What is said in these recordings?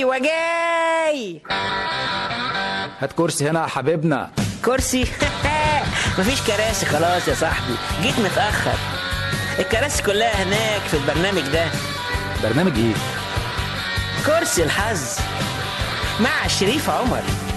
ايوه جاي هات كرسي هنا يا حبيبنا كرسي مفيش كراسي خلاص يا صاحبي جيت متاخر الكراسي كلها هناك في البرنامج ده برنامج ايه كرسي الحظ مع شريف عمر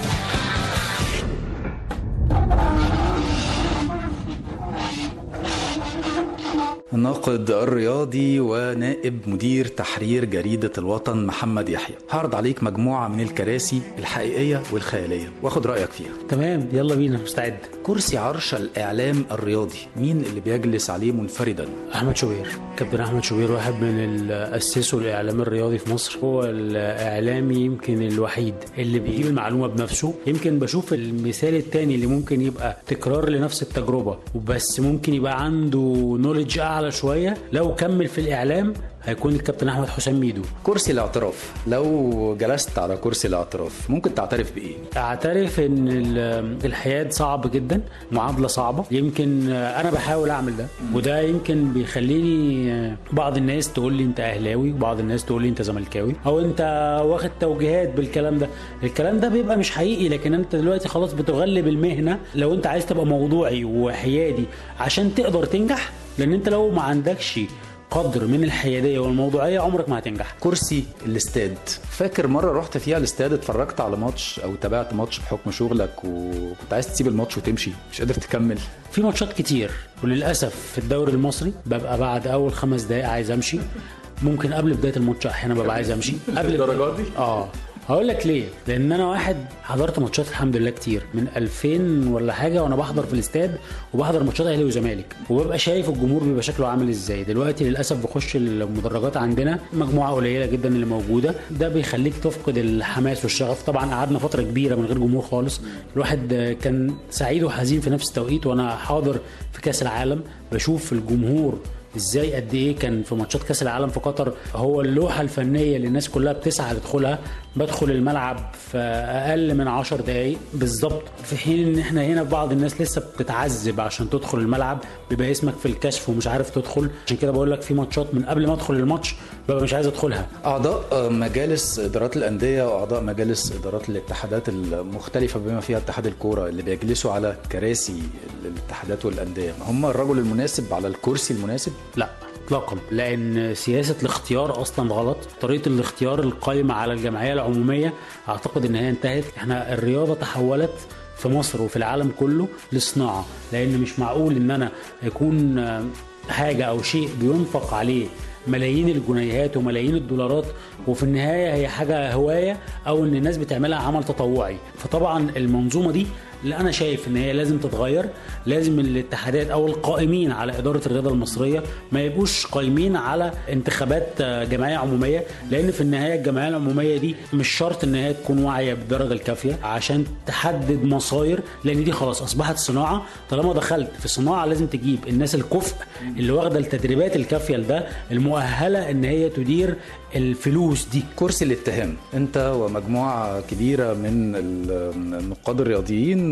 الناقد الرياضي ونائب مدير تحرير جريدة الوطن محمد يحيى هعرض عليك مجموعة من الكراسي الحقيقية والخيالية واخد رأيك فيها تمام يلا بينا مستعد كرسي عرش الإعلام الرياضي مين اللي بيجلس عليه منفردا احمد شوبير كابتن احمد شوبير واحد من اللي اسسوا الاعلام الرياضي في مصر هو الاعلامي يمكن الوحيد اللي بيجيب المعلومه بنفسه يمكن بشوف المثال التاني اللي ممكن يبقى تكرار لنفس التجربه وبس ممكن يبقى عنده نولج اعلى شويه لو كمل في الاعلام هيكون الكابتن احمد حسام ميدو كرسي الاعتراف لو جلست على كرسي الاعتراف ممكن تعترف بإيه اعترف ان ال- الحياه صعب جدا معادله صعبه يمكن انا بحاول اعمل ده وده يمكن بيخليني بعض الناس تقول لي انت اهلاوي وبعض الناس تقول لي انت زملكاوي او انت واخد توجيهات بالكلام ده الكلام ده بيبقى مش حقيقي لكن انت دلوقتي خلاص بتغلب المهنه لو انت عايز تبقى موضوعي وحيادي عشان تقدر تنجح لان انت لو ما عندكش قدر من الحياديه والموضوعيه عمرك ما هتنجح كرسي الاستاد فاكر مرة رحت فيها الاستاد اتفرجت على ماتش او تابعت ماتش بحكم شغلك وكنت عايز تسيب الماتش وتمشي مش قادر تكمل في ماتشات كتير وللاسف في الدوري المصري ببقى بعد اول خمس دقائق عايز امشي ممكن قبل بدايه الماتش احيانا ببقى عايز امشي قبل الدرجات دي؟ اه هقول لك ليه لان انا واحد حضرت ماتشات الحمد لله كتير من 2000 ولا حاجه وانا بحضر في الاستاد وبحضر ماتشات اهلي وزمالك وببقى شايف الجمهور بيبقى شكله عامل ازاي دلوقتي للاسف بخش المدرجات عندنا مجموعه قليله جدا اللي موجوده ده بيخليك تفقد الحماس والشغف طبعا قعدنا فتره كبيره من غير جمهور خالص الواحد كان سعيد وحزين في نفس التوقيت وانا حاضر في كاس العالم بشوف الجمهور ازاي قد ايه كان في ماتشات كاس العالم في قطر هو اللوحه الفنيه اللي الناس كلها بتسعى تدخلها بدخل الملعب في اقل من 10 دقائق بالظبط في حين ان احنا هنا بعض الناس لسه بتتعذب عشان تدخل الملعب بيبقى اسمك في الكشف ومش عارف تدخل عشان كده بقول لك في ماتشات من قبل ما ادخل الماتش ببقى مش عايز ادخلها اعضاء مجالس ادارات الانديه واعضاء مجالس ادارات الاتحادات المختلفه بما فيها اتحاد الكوره اللي بيجلسوا على كراسي الاتحادات والانديه هم الرجل المناسب على الكرسي المناسب لا اطلاقا لان سياسه الاختيار اصلا غلط طريقه الاختيار القائمه على الجمعيه العموميه اعتقد ان هي انتهت احنا الرياضه تحولت في مصر وفي العالم كله لصناعه لان مش معقول ان انا يكون حاجه او شيء بينفق عليه ملايين الجنيهات وملايين الدولارات وفي النهايه هي حاجه هوايه او ان الناس بتعملها عمل تطوعي فطبعا المنظومه دي اللي انا شايف ان هي لازم تتغير لازم الاتحادات او القائمين على اداره الرياضه المصريه ما يبقوش قائمين على انتخابات جمعيه عموميه لان في النهايه الجمعيه العموميه دي مش شرط ان هي تكون واعيه بالدرجه الكافيه عشان تحدد مصاير لان دي خلاص اصبحت صناعه طالما دخلت في صناعه لازم تجيب الناس الكفء اللي واخده التدريبات الكافيه لده المؤهله ان هي تدير الفلوس دي كرسي الاتهام انت ومجموعه كبيره من النقاد الرياضيين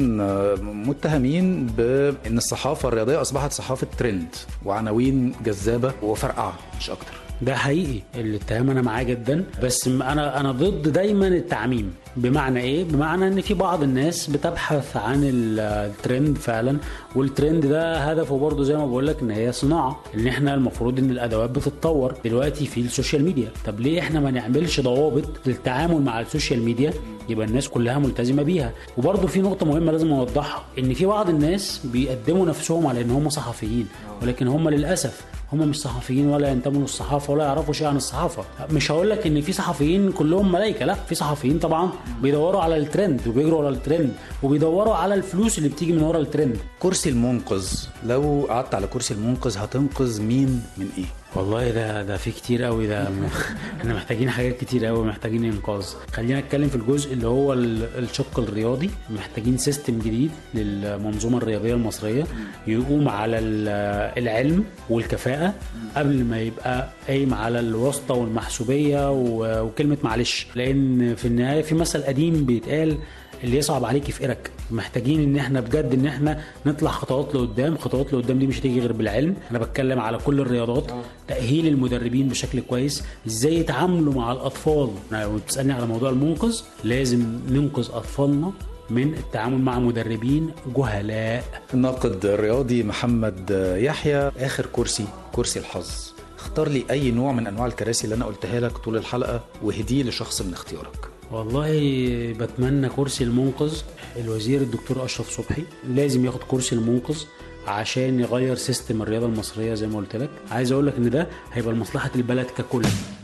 متهمين بان الصحافه الرياضيه اصبحت صحافه ترند وعناوين جذابه وفرقعه مش اكتر ده حقيقي الاتهام انا معاه جدا بس انا انا ضد دايما التعميم بمعنى ايه بمعنى ان في بعض الناس بتبحث عن الترند فعلا والترند ده هدفه برضه زي ما بقول لك ان هي صناعه ان احنا المفروض ان الادوات بتتطور دلوقتي في السوشيال ميديا طب ليه احنا ما نعملش ضوابط للتعامل مع السوشيال ميديا يبقى الناس كلها ملتزمه بيها وبرضه في نقطه مهمه لازم اوضحها ان في بعض الناس بيقدموا نفسهم على ان هم صحفيين ولكن هم للاسف هم مش صحفيين ولا ينتموا للصحافه ولا يعرفوا شيء عن الصحافه مش هقول لك ان في صحفيين كلهم ملائكه لا في صحفيين طبعا بيدوروا على الترند وبيجروا ورا الترند وبيدوروا على الفلوس اللي بتيجي من ورا الترند كرسي المنقذ لو قعدت على كرسي المنقذ هتنقذ مين من ايه والله ده ده في كتير قوي ده احنا محتاجين حاجات كتير قوي محتاجين انقاذ خلينا نتكلم في الجزء اللي هو الشق الرياضي محتاجين سيستم جديد للمنظومه الرياضيه المصريه يقوم على العلم والكفاءه قبل ما يبقى قايم على الواسطه والمحسوبيه وكلمه معلش لان في النهايه في مثل قديم بيتقال اللي يصعب عليك يفقرك محتاجين ان احنا بجد ان احنا نطلع خطوات لقدام خطوات لقدام دي مش هتيجي غير بالعلم انا بتكلم على كل الرياضات تاهيل المدربين بشكل كويس ازاي يتعاملوا مع الاطفال لو بتسالني على موضوع المنقذ لازم ننقذ اطفالنا من التعامل مع مدربين جهلاء الناقد الرياضي محمد يحيى اخر كرسي كرسي الحظ اختار لي اي نوع من انواع الكراسي اللي انا قلتها لك طول الحلقه وهديه لشخص من اختيارك والله بتمنى كرسي المنقذ الوزير الدكتور اشرف صبحي لازم ياخد كرسي المنقذ عشان يغير سيستم الرياضه المصريه زي ما قلت لك عايز اقول لك ان ده هيبقى لمصلحه البلد ككل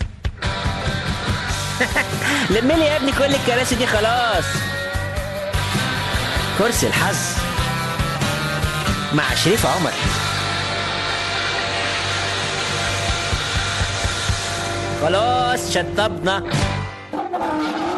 لم لي يا ابني كل الكراسي دي خلاص كرسي الحظ مع شريف عمر خلاص شطبنا